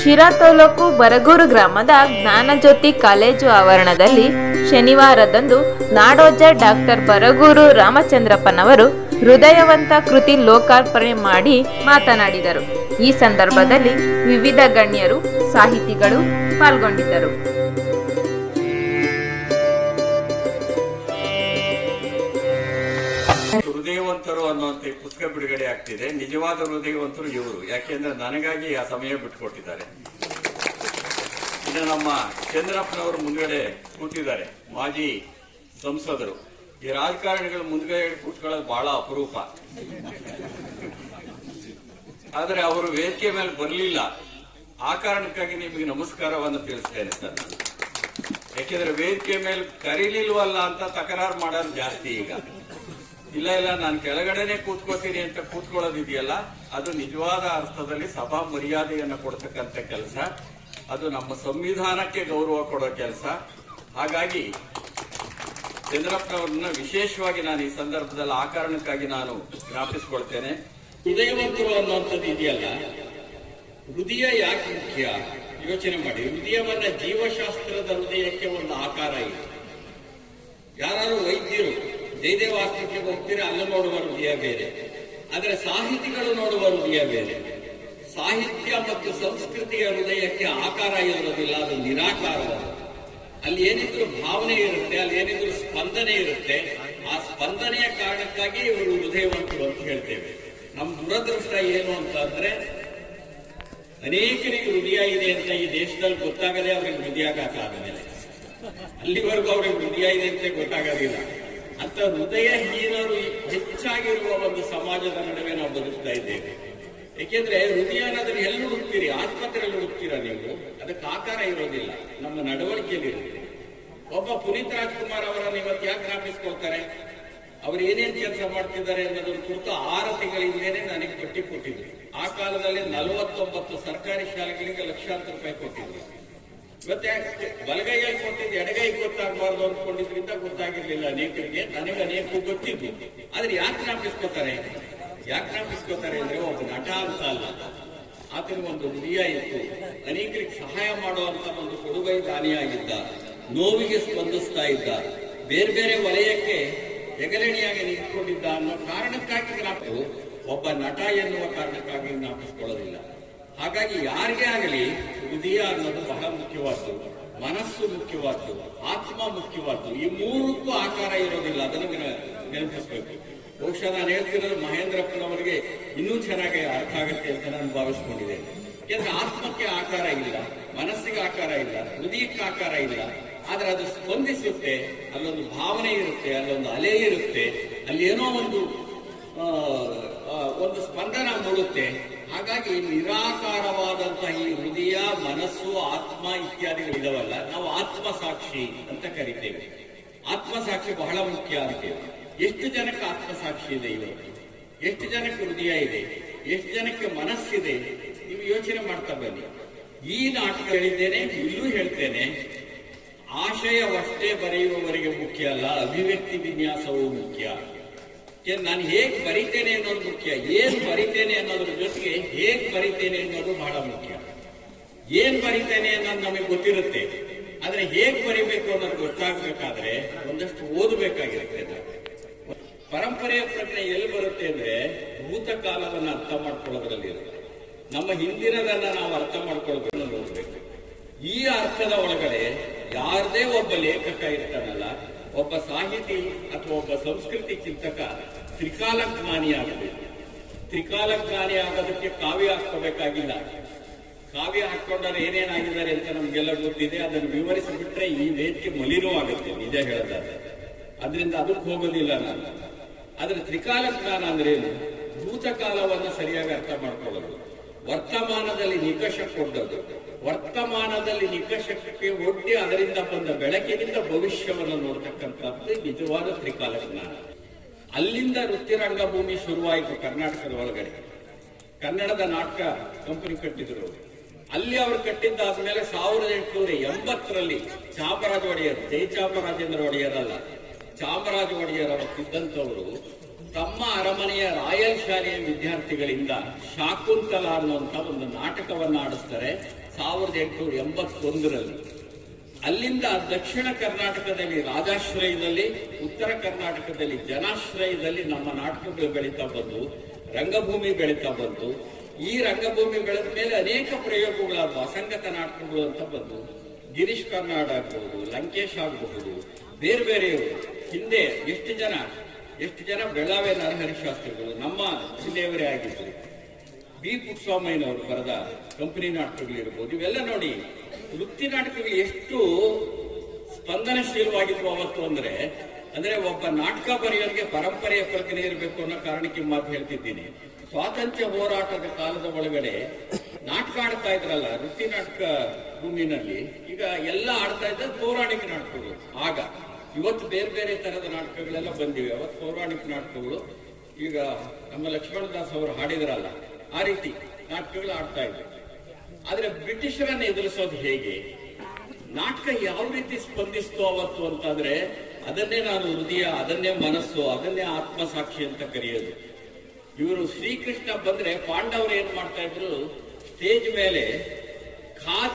ಶಿರಾ ತಾಲೂಕು ಬರಗೂರು ಗ್ರಾಮದ ಜ್ಞಾನಜ್ಯೋತಿ ಕಾಲೇಜು ಆವರಣದಲ್ಲಿ ಶನಿವಾರದಂದು ನಾಡೋಜ ಡಾಕ್ಟರ್ ಬರಗೂರು ರಾಮಚಂದ್ರಪ್ಪನವರು ಹೃದಯವಂತ ಕೃತಿ ಲೋಕಾರ್ಪಣೆ ಮಾಡಿ ಮಾತನಾಡಿದರು ಈ ಸಂದರ್ಭದಲ್ಲಿ ವಿವಿಧ ಗಣ್ಯರು ಸಾಹಿತಿಗಳು ಪಾಲ್ಗೊಂಡಿದ್ದರು ಹೃದಯವಂತರು ಅನ್ನುವಂತ ಈ ಪುಸ್ತಕ ಬಿಡುಗಡೆ ಆಗ್ತಿದೆ ನಿಜವಾದ ಹೃದಯವಂತರು ಇವರು ಯಾಕೆಂದ್ರೆ ನನಗಾಗಿ ಆ ಸಮಯ ಬಿಟ್ಟುಕೊಟ್ಟಿದ್ದಾರೆ ಇನ್ನು ನಮ್ಮ ಚಂದ್ರಪ್ಪನವರು ಮುಂದ್ಗಡೆ ಕೂತಿದ್ದಾರೆ ಮಾಜಿ ಸಂಸದರು ಈ ರಾಜಕಾರಣಿಗಳು ಮುಂದ್ಗಡೆ ಕೂತ್ಕೊಳ್ಳೋದು ಬಹಳ ಅಪರೂಪ ಆದರೆ ಅವರು ವೇದಿಕೆ ಮೇಲೆ ಬರಲಿಲ್ಲ ಆ ಕಾರಣಕ್ಕಾಗಿ ನಿಮಗೆ ನಮಸ್ಕಾರವನ್ನು ತಿಳಿಸ್ತೇನೆ ಸರ್ ನಾನು. ಯಾಕೆಂದ್ರೆ ವೇದಿಕೆ ಮೇಲೆ ಕರೀಲಿಲ್ವಲ್ಲ ಅಂತ ತಕರಾರು ಮಾಡೋದು ಜಾಸ್ತಿ ಈಗ ಇಲ್ಲ ಇಲ್ಲ ನಾನು ಕೆಳಗಡೆನೆ ಕೂತ್ಕೋತೀನಿ ಅಂತ ಕೂತ್ಕೊಳ್ಳೋದಿದೆಯಲ್ಲ ಅದು ನಿಜವಾದ ಅರ್ಥದಲ್ಲಿ ಸಭಾ ಮರ್ಯಾದೆಯನ್ನು ಕೊಡ್ತಕ್ಕಂಥ ಕೆಲಸ ಅದು ನಮ್ಮ ಸಂವಿಧಾನಕ್ಕೆ ಗೌರವ ಕೊಡೋ ಕೆಲಸ ಹಾಗಾಗಿ ಚಂದ್ರಪ್ಪನವ್ರನ್ನ ವಿಶೇಷವಾಗಿ ನಾನು ಈ ಸಂದರ್ಭದಲ್ಲಿ ಆ ಕಾರಣಕ್ಕಾಗಿ ನಾನು ಜ್ಞಾಪಿಸ್ಕೊಳ್ತೇನೆ ಹೃದಯವಂತರು ಅನ್ನುವಂಥದ್ದು ಇದೆಯಲ್ಲ ಹೃದಯ ಯಾಕೆ ಮುಖ್ಯ ಯೋಚನೆ ಮಾಡಿ ಹೃದಯವನ್ನ ಜೀವಶಾಸ್ತ್ರದ ಹೃದಯಕ್ಕೆ ಒಂದು ಆಕಾರ ಇದೆ ಯಾರು ವೈದ್ಯರು ಜಯದೇವ ಆಸ್ಪತ್ರೆಗೆ ಹೋಗ್ತೀರಾ ಅಲ್ಲಿ ನೋಡುವ ಹೃದಯ ಬೇರೆ ಆದರೆ ಸಾಹಿತಿಗಳು ನೋಡುವ ಹೃದಯ ಬೇರೆ ಸಾಹಿತ್ಯ ಮತ್ತು ಸಂಸ್ಕೃತಿಯ ಹೃದಯಕ್ಕೆ ಆಕಾರ ಇರೋದಿಲ್ಲ ಅದು ನಿರಾಕಾರ ಅಲ್ಲಿ ಏನಿದ್ರು ಭಾವನೆ ಇರುತ್ತೆ ಅಲ್ಲಿ ಏನಿದ್ರು ಸ್ಪಂದನೆ ಇರುತ್ತೆ ಆ ಸ್ಪಂದನೆಯ ಕಾರಣಕ್ಕಾಗಿ ಇವರು ಹೃದಯವಂತರು ಅಂತ ಹೇಳ್ತೇವೆ ನಮ್ಮ ದುರದೃಷ್ಟ ಏನು ಅಂತ ಅಂದ್ರೆ ಅನೇಕರಿಗೆ ಹೃದಯ ಇದೆ ಅಂತ ಈ ದೇಶದಲ್ಲಿ ಗೊತ್ತಾಗದೆ ಅವ್ರಿಗೆ ಹೃದಯಾಘಾತ ಆದಮೇಲೆ ಅಲ್ಲಿವರೆಗೂ ಅವ್ರಿಗೆ ಹೃದಯ ಇದೆ ಅಂತ ಗೊತ್ತಾಗೋದಿಲ್ಲ ಅಂತ ಹೃದಯ ಹೀನರು ಹೆಚ್ಚಾಗಿರುವ ಒಂದು ಸಮಾಜದ ನಡುವೆ ನಾವು ಬದುಕ್ತಾ ಇದ್ದೇವೆ ಏಕೆಂದ್ರೆ ಹೃದಯ ಅನ್ನೋದನ್ನ ಎಲ್ಲಿ ಹುಡುಕ್ತೀರಿ ಆಸ್ಪತ್ರೆಯಲ್ಲಿ ಹುಡುಕ್ತೀರಾ ನೀವು ಅದಕ್ಕೆ ಆಕಾರ ಇರೋದಿಲ್ಲ ನಮ್ಮ ನಡವಳಿಕೆಯಲ್ಲಿ ಇರುತ್ತೆ ಒಬ್ಬ ಪುನೀತ್ ರಾಜ್ಕುಮಾರ್ ಅವರನ್ನು ಇವತ್ತು ಯಾಕೆ ಜ್ಞಾಪಿಸ್ಕೊಳ್ತಾರೆ ಅವ್ರು ಏನೇನ್ ಕೆಲಸ ಮಾಡ್ತಿದ್ದಾರೆ ಅನ್ನೋದನ್ನ ಕುರಿತು ಆರು ತಿಂಗಳ ಹಿಂದೆನೆ ನನಗೆ ಪಟ್ಟಿ ಕೊಟ್ಟಿದ್ರು ಆ ಕಾಲದಲ್ಲಿ ನಲವತ್ತೊಂಬತ್ತು ಸರ್ಕಾರಿ ಶಾಲೆಗಳಿಗೆ ಲಕ್ಷಾಂತರ ರೂಪಾಯಿ ಕೊಟ್ಟಿದ್ರು ಮತ್ತೆ ಬಲಗೈಯಲ್ಲಿ ಕೊಟ್ಟಿದ್ದು ಎಡಗೈ ಗೊತ್ತಾಗಬಾರ್ದು ಅಂದ್ಕೊಂಡಿದ್ರಿಂದ ಗೊತ್ತಾಗಿರ್ಲಿಲ್ಲ ಅನೇಕರಿಗೆ ನನಗೆ ಅನೇಕ ಗೊತ್ತಿದ್ದು ಆದ್ರೆ ಯಾಕೆ ಜ್ಞಾಪಿಸ್ಕೋತಾರೆ ಯಾಕೆ ಜ್ಞಾಪಿಸ್ಕೋತಾರೆ ಅಂದ್ರೆ ಒಬ್ಬ ನಟ ಅಂತ ಅಲ್ಲ ಆತನ ಒಂದು ಹೃದಯ ಇತ್ತು ಅನೇಕರಿಗೆ ಸಹಾಯ ಮಾಡುವಂತ ಒಂದು ಕೊಡುಗೈ ದಾನಿಯಾಗಿದ್ದ ನೋವಿಗೆ ಸ್ಪಂದಿಸ್ತಾ ಇದ್ದ ಬೇರೆ ಬೇರೆ ವಲಯಕ್ಕೆ ಹೆಗರಣಿಯಾಗಿ ನಿಂತ್ಕೊಂಡಿದ್ದ ಅನ್ನೋ ಕಾರಣಕ್ಕಾಗಿ ಜ್ಞಾಪಕ ಒಬ್ಬ ನಟ ಎನ್ನುವ ಕಾರಣಕ್ಕಾಗಿ ಜ್ಞಾಪಿಸ್ಕೊಳ್ಳೋದಿಲ್ಲ ಹಾಗಾಗಿ ಯಾರಿಗೇ ಆಗಲಿ ಹೃದಯ ಅನ್ನೋದು ಬಹಳ ಮುಖ್ಯವಾದ್ದು ಮನಸ್ಸು ಮುಖ್ಯವಾದ್ದು ಆತ್ಮ ಮುಖ್ಯವಾದ್ದು ಈ ಮೂರಕ್ಕೂ ಆಕಾರ ಇರೋದಿಲ್ಲ ಅದನ್ನು ನೆನ- ನೆನಪಿಸ್ಬೇಕು ಬಹುಶಃ ನಾನು ಹೇಳ್ತಿರೋದು ಮಹೇಂದ್ರಪ್ಪನವರಿಗೆ ಇನ್ನೂ ಚೆನ್ನಾಗಿ ಅರ್ಥ ಆಗುತ್ತೆ ಅಂತ ನಾನು ಭಾವಿಸ್ಕೊಂಡಿದ್ದೇನೆ ಯಾಕಂದ್ರೆ ಆತ್ಮಕ್ಕೆ ಆಕಾರ ಇಲ್ಲ ಮನಸ್ಸಿಗೆ ಆಕಾರ ಇಲ್ಲ ಹೃದಯಕ್ಕೆ ಆಕಾರ ಇಲ್ಲ ಆದ್ರೆ ಅದು ಸ್ಪಂದಿಸುತ್ತೆ ಅಲ್ಲೊಂದು ಭಾವನೆ ಇರುತ್ತೆ ಅಲ್ಲೊಂದು ಅಲೆ ಇರುತ್ತೆ ಅಲ್ಲಿ ಏನೋ ಒಂದು ಆ, ಆ, ಒಂದು ಸ್ಪಂದನ ಮೂಡುತ್ತೆ ಹಾಗಾಗಿ ನಿರಾಕಾರವಾದಂತಹ ಈ ಹೃದಯ ಮನಸ್ಸು ಆತ್ಮ ಇತ್ಯಾದಿಗಳಿದಾವಲ್ಲ ನಾವು ಆತ್ಮ ಸಾಕ್ಷಿ ಅಂತ ಕರಿತೇವೆ ಆತ್ಮ ಸಾಕ್ಷಿ ಬಹಳ ಮುಖ್ಯ ಅಂತೇವೆ ಎಷ್ಟು ಜನಕ್ಕೆ ಆತ್ಮ ಸಾಕ್ಷಿ ಇದೆ ಇವತ್ತು ಎಷ್ಟು ಜನಕ್ಕೆ ಹೃದಯ ಇದೆ ಎಷ್ಟು ಜನಕ್ಕೆ ಮನಸ್ಸಿದೆ ನೀವು ಯೋಚನೆ ಮಾಡ್ತಾ ಬನ್ನಿ ಈ ನಾಟಕ ಹೇಳಿದ್ದೇನೆ ಇಲ್ಲೂ ಹೇಳ್ತೇನೆ ಆಶಯವಷ್ಟೇ ಬರೆಯುವವರಿಗೆ ಮುಖ್ಯ ಅಲ್ಲ ಅಭಿವ್ಯಕ್ತಿ ವಿನ್ಯಾಸವೂ ಮುಖ್ಯ ಏನ್ ನಾನು ಹೇಗ್ ಬರಿತೇನೆ ಅನ್ನೋದು ಮುಖ್ಯ ಏನ್ ಬರಿತೇನೆ ಅನ್ನೋದ್ರ ಜೊತೆಗೆ ಹೇಗ್ ಬರಿತೇನೆ ಅನ್ನೋದು ಬಹಳ ಮುಖ್ಯ ಏನ್ ಬರಿತೇನೆ ಅನ್ನೋದು ನಮಗೆ ಗೊತ್ತಿರುತ್ತೆ ಆದ್ರೆ ಹೇಗ್ ಬರಿಬೇಕು ಅನ್ನೋದು ಗೊತ್ತಾಗ್ಬೇಕಾದ್ರೆ ಒಂದಷ್ಟು ಓದಬೇಕಾಗಿರುತ್ತೆ ನಾವು. ಪರಂಪರೆಯ ಪ್ರಜ್ಞೆ ಎಲ್ಲಿ ಬರುತ್ತೆ ಅಂದ್ರೆ ಭೂತಕಾಲವನ್ನ ಅರ್ಥ ಮಾಡ್ಕೊಳ್ಳೋದ್ರಲ್ಲಿ ಇರುತ್ತೆ ನಮ್ಮ ಹಿಂದಿನದನ್ನ ನಾವು ಅರ್ಥ ಮಾಡ್ಕೊಳ್ಬೇಕು ನೋಡ್ಬೇಕು ಈ ಅರ್ಥದ ಒಳಗಡೆ ಯಾರದೇ ಒಬ್ಬ ಲೇಖಕ ಇರ್ತಾನಲ್ಲ ಒಬ್ಬ ಸಾಹಿತಿ ಅಥವಾ ಒಬ್ಬ ಸಂಸ್ಕೃತಿ ಚಿಂತಕ ತ್ರಿಕಾಲ ಜ್ಞಾನಿ ಆಗಬೇಕು ತ್ರಿಕಾಲ ಜ್ಞಾನಿ ಆಗೋದಕ್ಕೆ ಕಾವ್ಯ ಹಾಕೋಬೇಕಾಗಿಲ್ಲ ಕಾವ್ಯ ಹಾಕೊಂಡವ್ರು ಏನೇನಾಗಿದ್ದಾರೆ ಅಂತ ನಮ್ಗೆಲ್ಲ ಗೊತ್ತಿದೆ ಅದನ್ನು ವಿವರಿಸಿಬಿಟ್ರೆ ಈ ವೇದಿಕೆ ಮಲಿನೂ ಆಗುತ್ತೆ ನಿಜ ಹೇಳೋದಾದ್ರೆ ಅದರಿಂದ ಅದಕ್ಕೆ ಹೋಗೋದಿಲ್ಲ ನಾನು ಆದ್ರೆ ತ್ರಿಕಾಲ ಜ್ಞಾನ ಅಂದ್ರೆ ಏನು ಭೂತಕಾಲವನ್ನ ಸರಿಯಾಗಿ ಅರ್ಥ ಮಾಡ್ಕೊಳ್ಳೋದು ವರ್ತಮಾನದಲ್ಲಿ ನಿಕಷ ಕೊಡೋದು ವರ್ತಮಾನದಲ್ಲಿ ನಿಕಷಕ್ಕೆ ಒಡ್ಡಿ ಅದರಿಂದ ಬಂದ ಬೆಳಕಿನಿಂದ ಭವಿಷ್ಯವನ್ನು ನೋಡ್ತಕ್ಕಂಥದ್ದು ನಿಜವಾದ ತ್ರಿಕಾಲ ಜ್ಞಾನ ಅಲ್ಲಿಂದ ವೃತ್ತಿರಂಗಭೂಮಿ ಶುರುವಾಯಿತು ಕರ್ನಾಟಕದ ಒಳಗಡೆ ಕನ್ನಡದ ನಾಟಕ ಕಂಪನಿ ಕಟ್ಟಿದ್ರು ಅವ್ರು. ಅಲ್ಲಿ ಅವರು ಕಟ್ಟಿದ್ದಾದ್ಮೇಲೆ ಸಾವಿರದ ಎಂಟುನೂರ ಎಂಬತ್ತರಲ್ಲಿ ಚಾಮರಾಜ ಒಡೆಯರ್ ಜಯಚಾಮರಾಜೇಂದ್ರ ಒಡೆಯರ್ ಅಲ್ಲ ಚಾಮರಾಜ ಒಡೆಯರ್ ಅವರು ಇದ್ದಂಥವರು ತಮ್ಮ ಅರಮನೆಯ ರಾಯಲ್ ಶಾಲೆಯ ವಿದ್ಯಾರ್ಥಿಗಳಿಂದ ಶಾಕುಂತಲ ಅನ್ನುವಂತ ಒಂದು ನಾಟಕವನ್ನ ಆಡಿಸ್ತಾರೆ ಸಾವಿರದ ಎಂಟುನೂರ ಎಂಬತ್ತೊಂದರಲ್ಲಿ ಅಲ್ಲಿಂದ ದಕ್ಷಿಣ ಕರ್ನಾಟಕದಲ್ಲಿ ರಾಜಾಶ್ರಯದಲ್ಲಿ ಉತ್ತರ ಕರ್ನಾಟಕದಲ್ಲಿ ಜನಾಶ್ರಯದಲ್ಲಿ ನಮ್ಮ ನಾಟಕಗಳು ಬೆಳೀತಾ ಬಂದು ರಂಗಭೂಮಿ ಬೆಳೀತಾ ಬಂತು ಈ ರಂಗಭೂಮಿ ಬೆಳೆದ ಮೇಲೆ ಅನೇಕ ಪ್ರಯೋಗಗಳಾದವು ಅಸಂಗತ ನಾಟಕಗಳು ಅಂತ ಬಂದು ಗಿರೀಶ್ ಕರ್ನಾಡ್ ಆಗ್ಬಹುದು ಲಂಕೇಶ್ ಆಗಬಹುದು ಬೇರೆ ಬೇರೆಯವರು ಹಿಂದೆ ಎಷ್ಟು ಜನ ಎಷ್ಟು ಜನ ಬೆಳಗಾವಿ ನರಹರಿ ಶಾಸ್ತ್ರಿಗಳು ನಮ್ಮ ಜಿಲ್ಲೆಯವರೇ ಆಗಿದ್ರು ಬಿ ಪುಟ್ಟಸ್ವಾಮಯ್ಯನವರು ಬರೆದ ಕಂಪನಿ ನಾಟಕಗಳಿರ್ಬೋದು ಇವೆಲ್ಲ ನೋಡಿ ವೃತ್ತಿ ನಾಟಕಗಳು ಎಷ್ಟು ಸ್ಪಂದನಶೀಲವಾಗಿದ್ವು ಅವತ್ತು ಅಂದ್ರೆ ಅಂದ್ರೆ ಒಬ್ಬ ನಾಟಕ ಬರೆಯೋರಿಗೆ ಪರಂಪರೆಯ ಕಲ್ಪನೆ ಇರಬೇಕು ಅನ್ನೋ ಕಾರಣಕ್ಕೆ ಈ ಮಾತು ಹೇಳ್ತಿದ್ದೀನಿ ಸ್ವಾತಂತ್ರ್ಯ ಹೋರಾಟದ ಕಾಲದ ಒಳಗಡೆ ನಾಟಕ ಆಡ್ತಾ ಇದ್ರಲ್ಲ ವೃತ್ತಿ ನಾಟಕ ಭೂಮಿನಲ್ಲಿ ಈಗ ಎಲ್ಲ ಆಡ್ತಾ ಇದ್ದ ಪೌರಾಣಿಕ ನಾಟಕಗಳು ಆಗ ಇವತ್ತು ಬೇರೆ ಬೇರೆ ತರದ ನಾಟಕಗಳೆಲ್ಲ ಬಂದಿವೆ ಅವತ್ತು ಪೌರಾಣಿಕ ನಾಟಕಗಳು ಈಗ ನಮ್ಮ ಲಕ್ಷ್ಮಣದಾಸ್ ಅವರು ಹಾಡಿದ್ರಲ್ಲ ಆ ರೀತಿ ನಾಟಕಗಳು ಆಡ್ತಾ ಇದ್ರು ಆದ್ರೆ ಬ್ರಿಟಿಷರನ್ನ ಎದುರಿಸೋದು ಹೇಗೆ ನಾಟಕ ಯಾವ ರೀತಿ ಸ್ಪಂದಿಸ್ತು ಅವತ್ತು ಅಂತಾದ್ರೆ ಅದನ್ನೇ ನಾನು ಹೃದಯ ಅದನ್ನೇ ಮನಸ್ಸು ಅದನ್ನೇ ಆತ್ಮಸಾಕ್ಷಿ ಅಂತ ಕರೆಯೋದು ಇವರು ಶ್ರೀಕೃಷ್ಣ ಬಂದ್ರೆ ಪಾಂಡವರು ಏನ್ ಮಾಡ್ತಾ ಇದ್ರು ಸ್ಟೇಜ್ ಮೇಲೆ ಖಾ